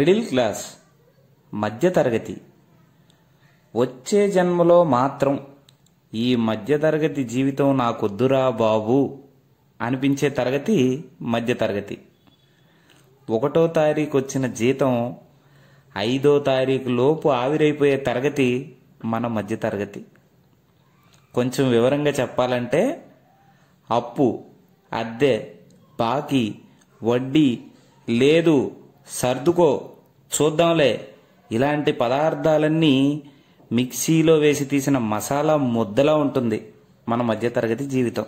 middle class మధ్యతరగతి వచ్చే జన్మలో మాత్రం ఈ మధ్యతరగతి జీవితం నాకొద్దురా బాబు అనిపించే తరగతి మధ్యతరగతి ఒకటో తారీఖు వచ్చిన జీతం ఐదో తారీఖు లోపు ఆవిరైపోయే తరగతి మన మధ్యతరగతి కొంచెం వివరంగా చెప్పాలంటే అప్పు అద్దె బాకీ వడ్డీ లేదు సర్దుకో చూద్దాంలే ఇలాంటి పదార్థాలన్నీ మిక్సీలో వేసి తీసిన మసాలా ముద్దలా ఉంటుంది మన మధ్యతరగతి జీవితం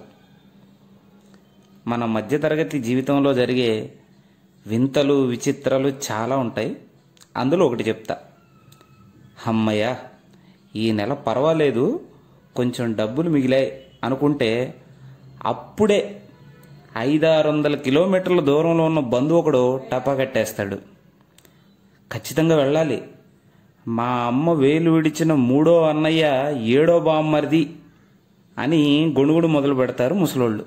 మన మధ్యతరగతి జీవితంలో జరిగే వింతలు విచిత్రాలు చాలా ఉంటాయి అందులో ఒకటి చెప్తా అమ్మయ్య ఈ నెల పర్వాలేదు కొంచెం డబ్బులు మిగిలాయి అనుకుంటే అప్పుడే ఐదారు వందల కిలోమీటర్ల దూరంలో ఉన్న బంధువు ఒకడు టపా కట్టేస్తాడు ఖచ్చితంగా వెళ్ళాలి మా అమ్మ వేలు విడిచిన మూడో అన్నయ్య ఏడో బామ్మరిది అని గొణుగుడు మొదలు పెడతారు ముసలోళ్ళు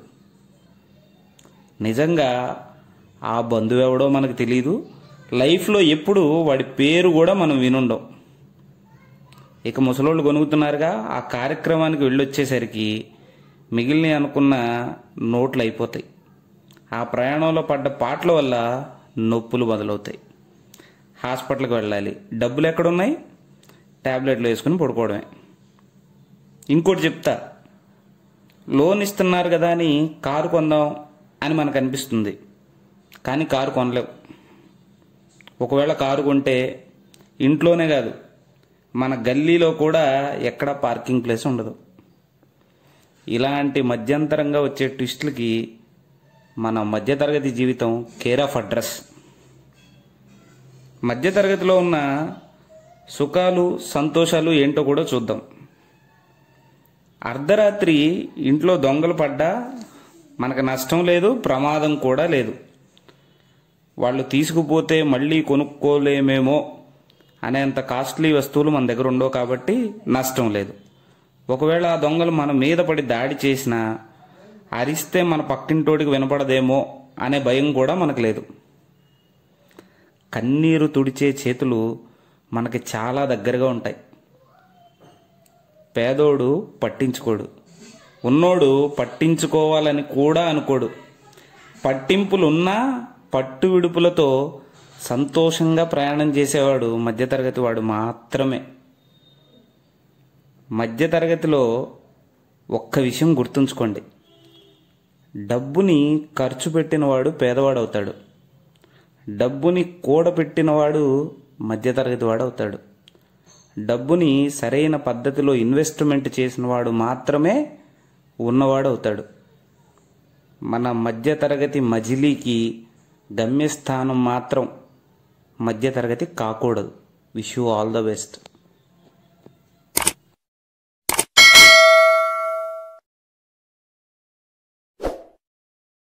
నిజంగా ఆ బంధువు ఎవడో మనకు తెలియదు లైఫ్లో ఎప్పుడు వాడి పేరు కూడా మనం వినుండం ఇక ముసలోళ్ళు కొనుగుతున్నారుగా ఆ కార్యక్రమానికి వెళ్ళొచ్చేసరికి మిగిలిన అనుకున్న నోట్లు అయిపోతాయి ఆ ప్రయాణంలో పడ్డ పాటల వల్ల నొప్పులు మొదలవుతాయి హాస్పిటల్కి వెళ్ళాలి డబ్బులు ఎక్కడున్నాయి ట్యాబ్లెట్లు వేసుకుని పడుకోవడమే ఇంకోటి చెప్తా లోన్ ఇస్తున్నారు కదా అని కారు కొందాం అని మనకు అనిపిస్తుంది కానీ కారు కొనలేవు ఒకవేళ కారు కొంటే ఇంట్లోనే కాదు మన గల్లీలో కూడా ఎక్కడ పార్కింగ్ ప్లేస్ ఉండదు ఇలాంటి మధ్యంతరంగా వచ్చే ట్విస్టులకి మన మధ్యతరగతి జీవితం కేర్ ఆఫ్ అడ్రస్ మధ్యతరగతిలో ఉన్న సుఖాలు సంతోషాలు ఏంటో కూడా చూద్దాం అర్ధరాత్రి ఇంట్లో దొంగలు పడ్డా మనకు నష్టం లేదు ప్రమాదం కూడా లేదు వాళ్ళు తీసుకుపోతే మళ్ళీ కొనుక్కోలేమేమో అనేంత కాస్ట్లీ వస్తువులు మన దగ్గర ఉండవు కాబట్టి నష్టం లేదు ఒకవేళ ఆ దొంగలు మన మీద పడి దాడి చేసినా అరిస్తే మన పక్కింటోడికి వినపడదేమో అనే భయం కూడా మనకు లేదు కన్నీరు తుడిచే చేతులు మనకి చాలా దగ్గరగా ఉంటాయి పేదోడు పట్టించుకోడు ఉన్నోడు పట్టించుకోవాలని కూడా అనుకోడు పట్టింపులున్నా పట్టు విడుపులతో సంతోషంగా ప్రయాణం చేసేవాడు మధ్యతరగతి వాడు మాత్రమే మధ్యతరగతిలో ఒక్క విషయం గుర్తుంచుకోండి డబ్బుని ఖర్చు పెట్టినవాడు పేదవాడవుతాడు డబ్బుని కూడబెట్టినవాడు మధ్యతరగతి వాడు అవుతాడు డబ్బుని సరైన పద్ధతిలో ఇన్వెస్ట్మెంట్ చేసినవాడు మాత్రమే ఉన్నవాడు అవుతాడు మన మధ్యతరగతి మజిలీకి గమ్యస్థానం మాత్రం మధ్యతరగతి కాకూడదు wish you all the best